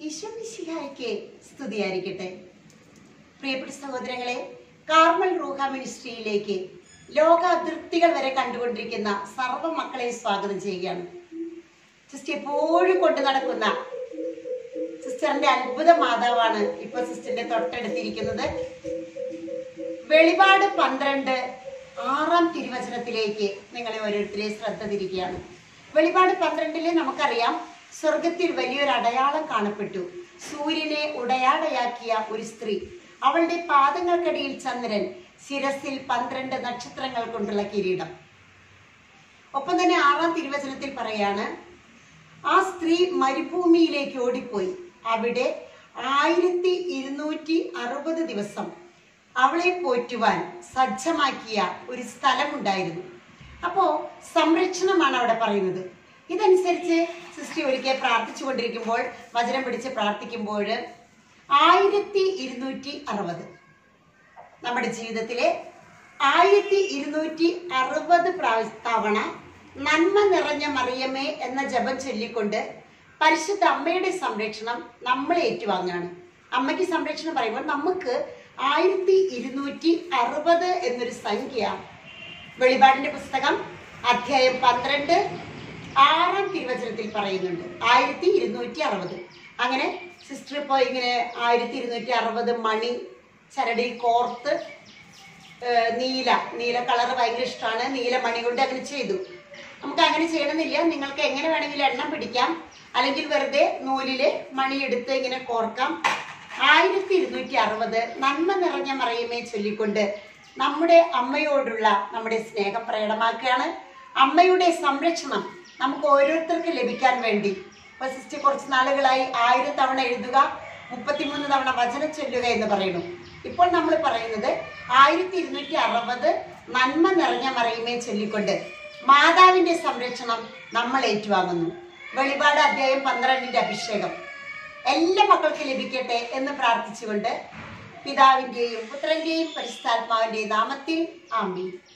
ഈശ്വമിശിഹായ്ക്ക് സ്തുതിയായിരിക്കട്ടെ പ്രിയപ്പെട്ട സഹോദരങ്ങളെ കാർമൽ റൂഹ മിനിസ്ട്രിയിലേക്ക് ലോക അതിർത്തികൾ വരെ കണ്ടുകൊണ്ടിരിക്കുന്ന സർവ്വ മക്കളെ സ്വാഗതം ചെയ്യുകയാണ് സിസ്റ്റർ എപ്പോഴും കൊണ്ടു നടക്കുന്ന സിസ്റ്ററിന്റെ അത്ഭുത മാതാവാണ് ഇപ്പൊ സിസ്റ്ററിന്റെ തൊട്ടടുത്തിരിക്കുന്നത് വെളിപാട് പന്ത്രണ്ട് ആറാം തിരുവചനത്തിലേക്ക് നിങ്ങളെ ഓരോരുത്തരെയും ശ്രദ്ധ തിരിക്കുകയാണ് വെളിപാട് പന്ത്രണ്ടില് നമുക്കറിയാം സ്വർഗത്തിൽ വലിയൊരു അടയാളം കാണപ്പെട്ടു സൂര്യനെ ഉടയാടയാക്കിയ ഒരു സ്ത്രീ അവളുടെ പാദങ്ങൾക്കടിയിൽ ചന്ദ്രൻ ശിരസിൽ പന്ത്രണ്ട് നക്ഷത്രങ്ങൾ കൊണ്ടുള്ള കിരീടം ഒപ്പം തന്നെ ആറാം തിരുവചനത്തിൽ പറയാണ് ആ സ്ത്രീ മരുഭൂമിയിലേക്ക് ഓടിപ്പോയി അവിടെ ആയിരത്തി ഇരുന്നൂറ്റി അറുപത് ദിവസം അവളെ പോറ്റുവാൻ സജ്ജമാക്കിയ ഒരു സ്ഥലമുണ്ടായിരുന്നു അപ്പോ സംരക്ഷണമാണ് അവിടെ പറയുന്നത് ഇതനുസരിച്ച് സിസ്റ്റർ ഒരിക്കൽ പ്രാർത്ഥിച്ചു കൊണ്ടിരിക്കുമ്പോൾ വചനം പിടിച്ച് പ്രാർത്ഥിക്കുമ്പോൾ ആയിരത്തി ഇരുന്നൂറ്റി അറുപത് നമ്മുടെ ജീവിതത്തിലെ ആയിരത്തി ഇരുന്നൂറ്റി അറുപത് പ്രാവ- തവണ നന്മ നിറഞ്ഞ മറിയമേ എന്ന ജപം ചൊല്ലിക്കൊണ്ട് പരിശുദ്ധ അമ്മയുടെ സംരക്ഷണം നമ്മൾ ഏറ്റുവാങ്ങാണ് അമ്മയ്ക്ക് സംരക്ഷണം പറയുമ്പോൾ നമുക്ക് ആയിരത്തി ഇരുന്നൂറ്റി അറുപത് എന്നൊരു സംഖ്യ വെളിപാടിന്റെ പുസ്തകം അധ്യായം പന്ത്രണ്ട് ആറാം തിരുവചനത്തിൽ പറയുന്നുണ്ട് ആയിരത്തി ഇരുന്നൂറ്റി അറുപത് അങ്ങനെ സിസ്റ്റർ ഇപ്പോൾ ഇങ്ങനെ ആയിരത്തി ഇരുന്നൂറ്റി അറുപത് മണി ചരടിൽ കോർത്ത് ഏഹ് നീല നീല കളർ ഭയങ്കര ഇഷ്ടമാണ് നീല മണി കൊണ്ട് അങ്ങനെ ചെയ്തു നമുക്ക് അങ്ങനെ ചെയ്യണമെന്നില്ല നിങ്ങൾക്ക് എങ്ങനെ വേണമെങ്കിലും എണ്ണം പിടിക്കാം അല്ലെങ്കിൽ വെറുതെ നൂലില് മണി എടുത്ത് ഇങ്ങനെ കോർക്കാം ആയിരത്തി ഇരുന്നൂറ്റി അറുപത് നന്മ നിറഞ്ഞ മറിയമേ ചൊല്ലിക്കൊണ്ട് നമ്മുടെ അമ്മയോടുള്ള നമ്മുടെ സ്നേഹം പ്രകടമാക്കുകയാണ് അമ്മയുടെ സംരക്ഷണം നമുക്ക് ഓരോരുത്തർക്കും ലഭിക്കാൻ വേണ്ടി ഇപ്പൊ സിസ്റ്റർ കുറച്ച് നാളുകളായി ആയിരം തവണ എഴുതുക മുപ്പത്തിമൂന്ന് തവണ വചനം ചൊല്ലുക എന്ന് പറയുന്നു ഇപ്പോൾ നമ്മൾ പറയുന്നത് ആയിരത്തി ഇരുന്നൂറ്റി അറുപത് നന്മ നിറഞ്ഞ മറിയുമേ ചൊല്ലിക്കൊണ്ട് മാതാവിന്റെ സംരക്ഷണം നമ്മൾ ഏറ്റുവാങ്ങുന്നു വെളിപാട് അധ്യായം പന്ത്രണ്ടിന്റെ അഭിഷേകം എല്ലാ മക്കൾക്കും ലഭിക്കട്ടെ എന്ന് പ്രാർത്ഥിച്ചുകൊണ്ട് പിതാവിന്റെയും പുത്രന്റെയും പരിശുദ്ധാത്മാവിന്റെയും നാമത്തിൽ ആമീൻ